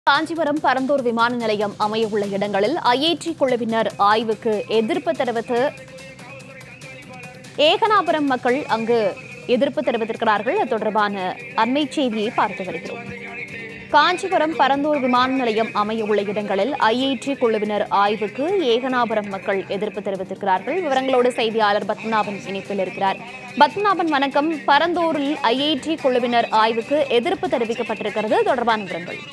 காஞ்சிபுரம் பரந்தூர் விமான நிலையம் அமையவுள்ள இடங்களில் ஐஐடி குழுவினர் ஆய்வுக்கு எதிர்ப்பு தெரிவித்து ஏகனாபுரம் மக்கள் அங்கு எதிர்ப்பு தெரிவித்திருக்கிறார்கள் அது தொடர்பான அண்மை செய்தியை பார்த்து வருகிறோம் காஞ்சிபுரம் பரந்தூர் விமான நிலையம் அமையவுள்ள இடங்களில் ஐஐடி குழுவினர் ஆய்வுக்கு ஏகனாபுரம் மக்கள் எதிர்ப்பு தெரிவித்திருக்கிறார்கள் விவரங்களோடு செய்தியாளர் பத்மநாபன் இணைப்பில் இருக்கிறார் பத்மநாபன் வணக்கம் பரந்தூரில் ஐஐடி குழுவினர் ஆய்வுக்கு எதிர்ப்பு தெரிவிக்கப்பட்டிருக்கிறது அது தொடர்பான விவரங்கள்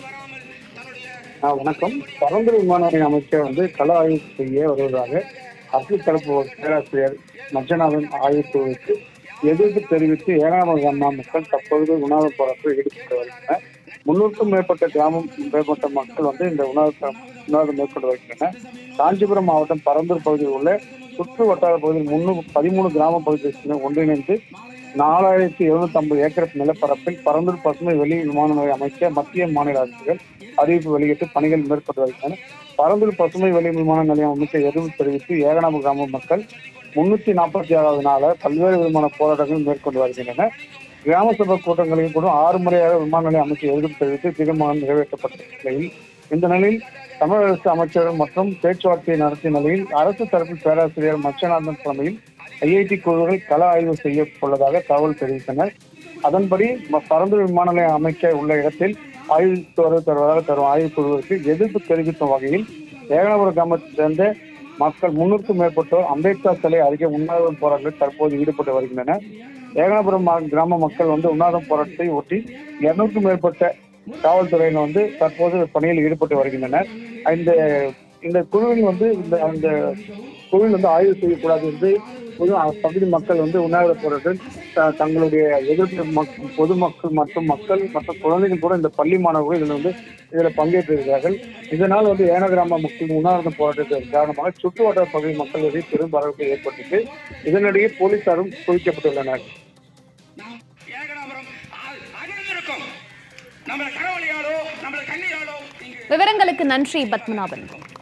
ஆ, வணக்கம் பரந்தூர் விமான நிலைய அமைச்சர் வந்து கள ஆய்வு செய்ய வருவதாக அரசு தரப்பு ஒரு பேராசிரியர் மஞ்சநாதன் ஆய்வு குழுவுக்கு எதிர்ப்பு தெரிவித்து ஏனாம கிராம மக்கள் தற்பொழுது உணவு போராட்டத்தில் ஈடுபட்டு வருகின்றனர் முன்னூறுக்கும் மேற்பட்ட கிராமம் மேற்பட்ட மக்கள் வந்து இந்த உணவு உணவு மேற்கொண்டு வருகின்றனர் காஞ்சிபுரம் மாவட்டம் பரந்தூர் பகுதியில் உள்ள சுற்று வட்டார பகுதியில் முன்னூறு பதிமூணு கிராம பகுதிகள் ஒன்றிணைந்து நாலாயிரத்தி எழுநூத்தி ஐம்பது ஏக்கர் நிலப்பரப்பில் பரந்தூர் பசுமை வெளி விமான நிலையம் அமைக்க மத்திய மாநில அரசுகள் அறிவிப்பு வெளியிட்டு பணிகள் மேற்கொண்டு வருகின்றன பரந்தூர் பசுமை வெளி விமான நிலையம் அமைக்க எதிர்ப்பு தெரிவித்து ஏகனாபு கிராம மக்கள் முன்னூத்தி நாற்பத்தி ஆறாவது நாள பல்வேறு விதமான போராட்டங்கள் மேற்கொண்டு வருகின்றன கிராம சபை கூட்டங்களில் கூட ஆறு முறையாக விமான நிலையம் அமைக்க எதிர்ப்பு தெரிவித்து தீர்மானம் நிறைவேற்றப்பட்ட நிலையில் இந்த நிலையில் தமிழக அரசு அமைச்சர்கள் மற்றும் பேச்சுவார்த்தை நடத்திய நிலையில் அரசு தரப்பு பேராசிரியர் மச்சநாதன் தலைமையில் ஐஐடி குழுக்கள் கள ஆய்வு செய்ய உள்ளதாக தகவல் தெரிவித்தனர் அதன்படி ம- பரந்தூர் விமான நிலையம் அமைக்க உள்ள இடத்தில் ஆய்வு தரு- தருவதாக தரும் ஆய்வுக் குழுவிற்கு எதிர்ப்பு தெரிவிக்கும் வகையில் ஏகனபுரம் கிராமத்தைச் சேர்ந்த மக்கள் முன்னூறுக்கும் மேற்பட்டோர் அம்பேத்கர் சிலை அருகே உண்ணாவிரதம் போராட்டத்தில் தற்போது ஈடுபட்டு வருகின்றனர் ஏகனாபுரம் மா- கிராம மக்கள் வந்து உண்ணாவிரதம் போராட்டத்தை ஒட்டி இருநூறுக்கும் மேற்பட்ட காவல்துறையினர் வந்து தற்போது பணியில் ஈடுபட்டு வருகின்றனர் இந்த இந்த குழுவில் வந்து இந்த அந்த குழுவில் வந்து ஆய்வு செய்யக்கூடாது என்று பொது பகுதி மக்கள் வந்து உண்ணாவிரத போராட்டத்தில் த- தங்களுடைய எதிர்ப்பு மக்- பொதுமக்கள் மற்றும் மக்கள் மற்றும் குழந்தைகள் கூட இந்த பள்ளி மாணவர்கள் இதில் வந்து இதில் பங்கேற்றிருக்கிறார்கள் இதனால் வந்து ஏன கிராம மக்கள் உண்ணாவிரத போராட்டத்தின் காரணமாக சுற்று வட்டார பகுதி மக்கள் இடையே பெரும் பரவல் ஏற்பட்டுச்சு இதனிடையே போலீசாரும் குவிக்கப்பட்டுள்ளனர் ஏகனாபுரம் அ- அதிர்ந்திருக்கும் நம்மள கரவழியாலோ நம்மள கண்ணீராலோ இங்கு விவரங்களுக்கு நன்றி பத்மநாபன்